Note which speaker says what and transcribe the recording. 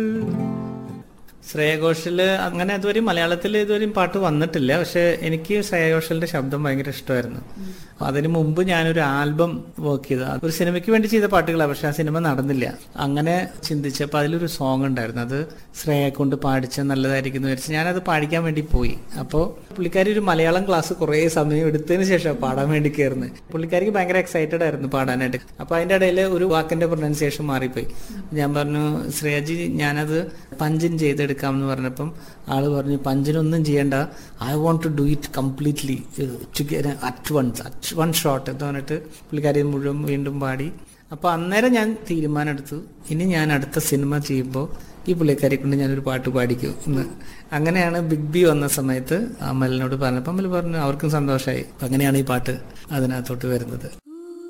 Speaker 1: ശ്രേയ ഘോഷല് അങ്ങനെ ഇതുവരെയും മലയാളത്തിൽ ഇതുവരെയും പാട്ട് വന്നിട്ടില്ല പക്ഷെ എനിക്ക് ശ്രേയ ഘോഷലിന്റെ ശബ്ദം ഭയങ്കര ഇഷ്ടമായിരുന്നു അപ്പൊ അതിനു മുമ്പ് ഞാനൊരു ആൽബം വർക്ക് ചെയ്ത ഒരു സിനിമയ്ക്ക് വേണ്ടി ചെയ്ത പാട്ടുകളാണ് പക്ഷെ ആ സിനിമ നടന്നില്ല അങ്ങനെ ചിന്തിച്ചപ്പോൾ അതിലൊരു സോങ് ഉണ്ടായിരുന്നു അത് ശ്രേയയെ കൊണ്ട് പാടിച്ച നല്ലതായിരിക്കും എന്ന് വിചാരിച്ച് ഞാനത് പാടിക്കാൻ വേണ്ടി പോയി അപ്പോൾ പുള്ളിക്കാരി ഒരു മലയാളം ക്ലാസ് കുറേ സമയം എടുത്തതിന് ശേഷം പാടാൻ വേണ്ടി കയറുന്നത് പുള്ളിക്കാരിക്ക് ഭയങ്കര എക്സൈറ്റഡ് ആയിരുന്നു പാടാനായിട്ട് അപ്പൊ അതിന്റെ ഇടയിൽ ഒരു വാക്കിന്റെ പ്രൊനൗൺസിയേഷൻ മാറിപ്പോയി ഞാൻ പറഞ്ഞു ശ്രേയജി ഞാനത് പഞ്ചിൻ ചെയ്തെടുക്കാം എന്ന് പറഞ്ഞപ്പം ആള് പറഞ്ഞു പഞ്ചിനൊന്നും ചെയ്യണ്ട I want to do it completely at once at one shot എന്ന് പറഞ്ഞിട്ട് പുള്ളിക്കാരി മുഴുവൻ വീണ്ടും പാടി അപ്പൊ അന്നേരം ഞാൻ തീരുമാനം എടുത്തു ഇനി ഞാൻ അടുത്ത സിനിമ ചെയ്യുമ്പോൾ ഈ പുള്ളിക്കാരെ കൊണ്ട് ഞാനൊരു പാട്ട് പാടിക്കും എന്ന് അങ്ങനെയാണ് ബിഗ് ബി വന്ന സമയത്ത് അമലിനോട് പറഞ്ഞപ്പോൾ അമൽ പറഞ്ഞു അവർക്കും സന്തോഷമായി അപ്പൊ അങ്ങനെയാണ് ഈ പാട്ട് അതിനകത്തോട്ട് വരുന്നത്